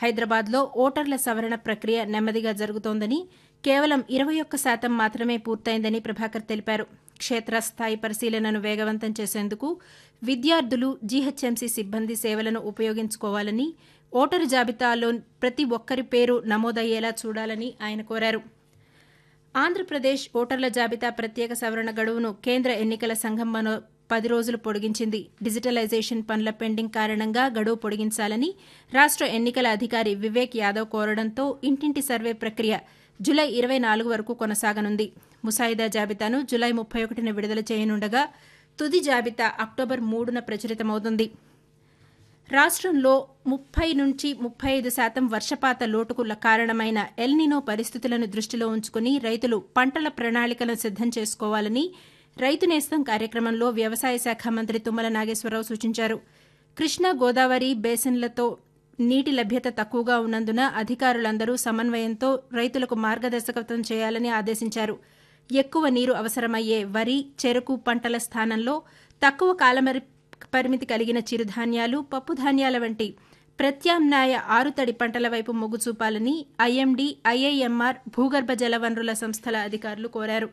హైదరాబాద్లో ఓటర్ల సవరణ ప్రక్రియ నెమ్మదిగా జరుగుతోందని కేవలం ఇరవై ఒక్క శాతం మాత్రమే పూర్తయిందని ప్రభాకర్ తెలిపారు క్షేత్రస్థాయి పరిశీలనను వేగవంతం చేసేందుకు విద్యార్థులు జీహెచ్ఎంసీ సిబ్బంది సేవలను ఉపయోగించుకోవాలని ఓటరు జాబితాలో ప్రతి ఒక్కరి పేరు నమోదయ్యేలా చూడాలని ఆయన కోరారు ఆంధ్రప్రదేశ్ ఓటర్ల జాబితా ప్రత్యేక సవరణ గడువును కేంద్ర ఎన్నికల సంఘం మరో పది రోజులు పొడిగించింది డిజిటలైజేషన్ పనుల పెండింగ్ కారణంగా గడువు పొడిగించాలని రాష్ట ఎన్నికల అధికారి వివేక్ యాదవ్ కోరడంతో ఇంటింటి సర్వే ప్రక్రియ జులై ఇరవై నాలుగు వరకు కొనసాగనుంది ముసాయిదా జాబితాను జులై ముప్పై ఒకటిన విడుదల చేయనుండగా తుది జాబితా అక్టోబర్ మూడున ప్రచురితమవుతుంది రాష్ట్రంలో ముప్పై నుంచి ముప్పై ఐదు శాతం వర్షపాత లోటుకు కారణమైన ఎల్నినో పరిస్థితులను దృష్టిలో ఉంచుకుని రైతులు పంటల ప్రణాళికలను సిద్దం చేసుకోవాలని రైతు నేస్తం కార్యక్రమంలో వ్యవసాయ శాఖ మంత్రి తుమ్మల నాగేశ్వరరావు సూచించారు కృష్ణా గోదావరి బేసిన్లతో నీటి లభ్యత తక్కువగా ఉన్నందున అధికారులందరూ సమన్వయంతో రైతులకు మార్గదర్శకత్వం చేయాలని ఆదేశించారు ఎక్కువ నీరు అవసరమయ్యే వరి చెరకు పంటల స్థానంలో తక్కువ కాలమరి పరిమితి కలిగిన చిరుధాన్యాలు పప్పుధాన్యాల వంటి ప్రత్యామ్నాయ ఆరుతడి పంటల వైపు మొగ్గు చూపాలని ఐఎండీ ఐఐఎంఆర్ భూగర్భ జలవనరుల సంస్థల అధికారులు కోరారు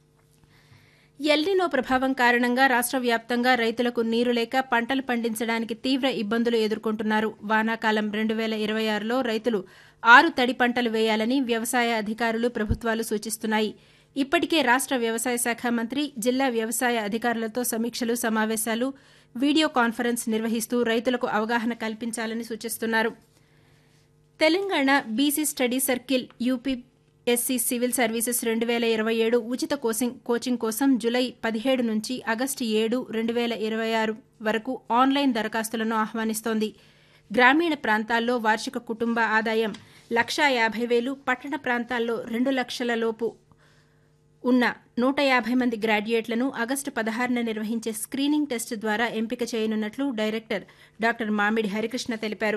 ఎల్నినో ప్రభావం కారణంగా రాష్ట్ర వ్యాప్తంగా రైతులకు నీరు లేక పంటలు పండించడానికి తీవ్ర ఇబ్బందులు ఎదుర్కొంటున్నారు వానాకాలం రెండు వేల ఇరవై ఆరులో రైతులు ఆరు తడి పంటలు వేయాలని వ్యవసాయ అధికారులు ప్రభుత్వాలు సూచిస్తున్నాయి ఇప్పటికే రాష్ట్ర వ్యవసాయ శాఖ మంత్రి జిల్లా వ్యవసాయ అధికారులతో సమీక్షలు సమావేశాలు వీడియో కాన్ఫరెన్స్ నిర్వహిస్తూ రైతులకు అవగాహన కల్పించాలని సూచిస్తున్నారు Telangana BC study circle UPSC civil services రెండు వేల ఇరవై ఏడు ఉచిత కోచింగ్ కోచింగ్ కోసం జులై పదిహేడు నుంచి ఆగస్టు ఏడు రెండు వేల ఇరవై ఆరు వరకు ఆన్లైన్ దరఖాస్తులను ఆహ్వానిస్తోంది గ్రామీణ ప్రాంతాల్లో వార్షిక కుటుంబ ఆదాయం లక్షా యాభై వేలు పట్టణ ప్రాంతాల్లో రెండు లక్షల లోపు ఉన్న నూట యాభై మంది గ్రాడ్యుయేట్లను ఆగస్టు పదహారున నిర్వహించే స్క్రీనింగ్ టెస్ట్ ద్వారా ఎంపిక చేయనున్నట్లు డైరెక్టర్ డాక్టర్ మామిడి హరికృష్ణ తెలిపారు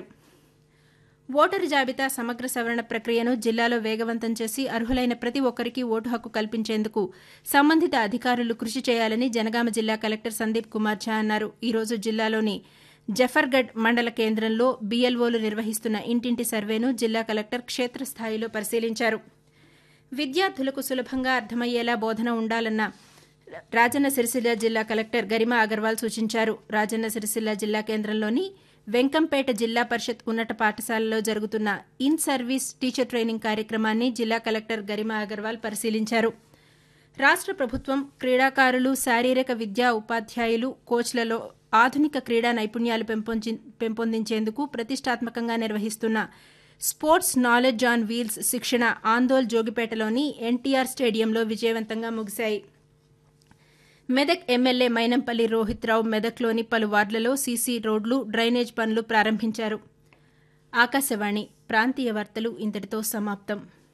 ఓటరు జాబితా సమగ్ర సవరణ ప్రక్రియను జిల్లాలో వేగవంతం చేసి అర్హులైన ప్రతి ఒక్కరికి ఓటు హక్కు కల్పించేందుకు సంబంధిత అధికారులు కృషి చేయాలని జనగామ జిల్లా కలెక్టర్ సందీప్ కుమార్ ఝా అన్నారు ఈ రోజు జిల్లాలోని జఫర్గఢ్ మండల కేంద్రంలో బీఎల్ఓలు నిర్వహిస్తున్న ఇంటింటి సర్వేను జిల్లా కలెక్టర్ క్షేత్రస్థాయిలో పరిశీలించారు విద్యార్థులకు సులభంగా అర్థమయ్యేలా బోధన ఉండాలన్న రాజన్న సిరిసిల్ల జిల్లా కలెక్టర్ గరిమా అగర్వాల్ సూచించారు రాజన్న సిరిసిల్ల జిల్లా కేంద్రంలోని వెంకంపేట జిల్లా పరిషత్ ఉన్నత పాఠశాలలో జరుగుతున్న ఇన్ సర్వీస్ టీచర్ ట్రైనింగ్ కార్యక్రమాన్ని జిల్లా కలెక్టర్ గరిమా అగర్వాల్ పరిశీలించారు రాష్ట్ర ప్రభుత్వం క్రీడాకారులు శారీరక విద్యా ఉపాధ్యాయులు కోచ్లలో ఆధునిక క్రీడా నైపుణ్యాలు పెంపొందించేందుకు ప్రతిష్టాత్మకంగా నిర్వహిస్తున్న స్పోర్ట్స్ నాలెడ్జ్ ఆన్ వీల్స్ శిక్షణ ఆందోల్ జోగిపేటలోని ఎన్టీఆర్ స్టేడియంలో విజయవంతంగా ముగిశాయి మెదక్ ఎమ్మెల్యే మైనంపల్లి రోహిత్ రావు మెదక్లోని పలు వార్డులలో సీసీ రోడ్లు డ్రైనేజ్ పనులు ప్రారంభించారు ఆకాశవాణి ప్రాంతీయ వార్తలు ఇంతటితో సమాప్తం